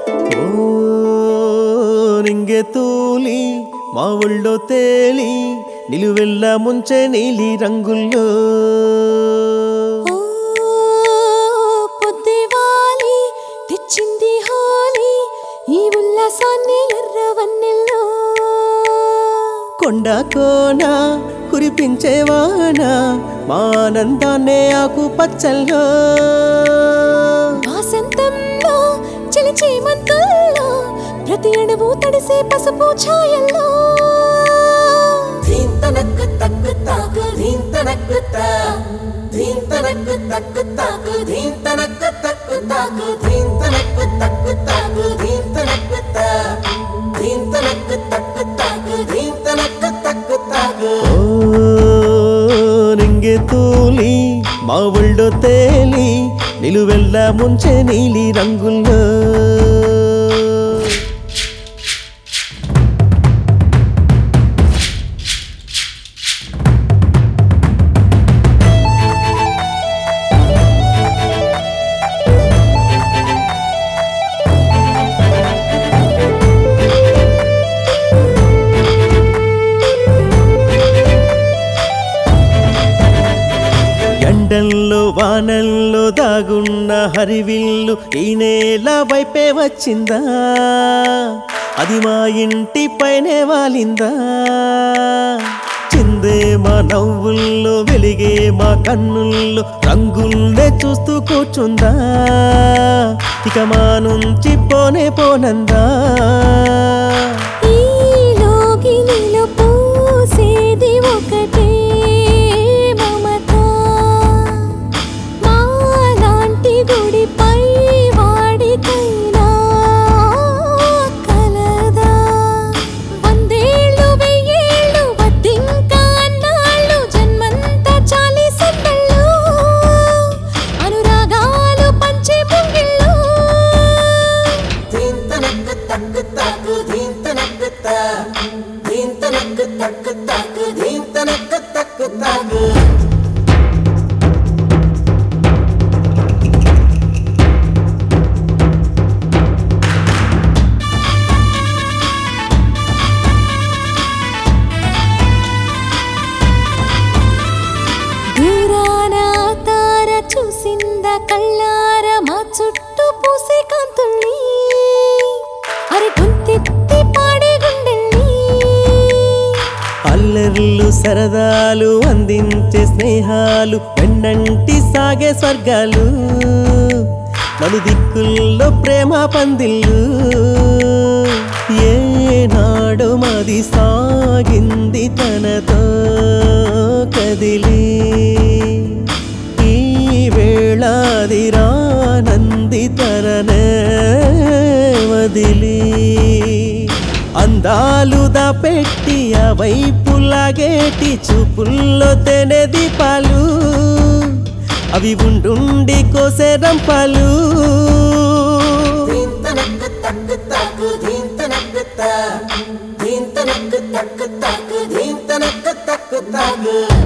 ఓ నింగే తూలి మా ఒళ్ళో తేలి నిలువెల్ల ముంచె నీలి రంగుల్లో ఓ పొద్దువాలి తెచ్చింది హోలీ ఈ ఉల్లాసాన్ని ఎర్రవన్నెల్లో కొండ కోన కురిపించే వాన మా ఆనందాన్నే ఆకు పచ్చల్లో వాసంతంలో చిలిచి మంతుల్లో ప్రతి అణువు తడిసే పసుపు ఛాయల్లో ధీంతనక్కు తక్కు తాకు ధీంతనక్కు తా ధీంతనక్కు తక్కు తాకు ధీంతనక్కు తక్కు తాకు ధీంతనక్కు తక్కు తాకు ధీంతనక్కు తా ధీంతనక్కు తక్కు తాకు ధీంతనక్కు తక్కు తాకు ఓ నింగే తూలి మా ఒళ్ళో తేలి నిలువెల్ల ముంచె నీలి రంగుల్లో ఎండల్లో వానల్లో దాగున్న హరివిల్లు ఈ నేల వైపే వచ్చిందా అది మా ఇంటి పైనే వాలిందా చిందే మా నవ్వుల్లో వెలిగే మా కన్నుల్లో రంగుల్నే చూస్తూ కూర్చుందా ఇక మా నుంచి పోనే పోనందా ఈ లోగిలిలో పూసేది ఒకటే మమత మాలాంటి గుడిపై వాడికైనా కలదా వందేళ్ళు వెయ్యేళ్ళు వద్దింకా అన్నాళ్ళు జన్మంతా చాలి సందళ్ళు అనురాగాలు పంచే ముంగిళ్ళు ధీంతనక్కు తక్కు తాకు ధీంతనక్కు తా ధీంతనక్కు తక్కు తాకు ధీంతనక్కు తక్కు తాకు దూరాన తార చూసింద కళ్ళార మా చుట్టూ పూసే కాంతుల్ని అరే గొంతెత్తి పాడే గుండెల్ని అల్లర్లు సరదాలు అందించే స్నేహాలు వెన్నంటి సాగే స్వర్గాలు నలుదిక్కుల్లో ప్రేమ పందిళ్ళు ఏనాడు మది సాగింది తనతో కదిలి ఈ వేళాది రానంది తరనే వదిలి అందాలు దాపెట్టి ఆ వైపు లాగేటి చూపుల్లో తెనె దీపాలు అవి ఉండుండి కోసే రంపాలు ధీంతనక్కు తక్కు తాకు ధీంతనక్కు తా ధీంతనక్కు తక్కు తాకు ధీంతనక్కు తక్కు తాకు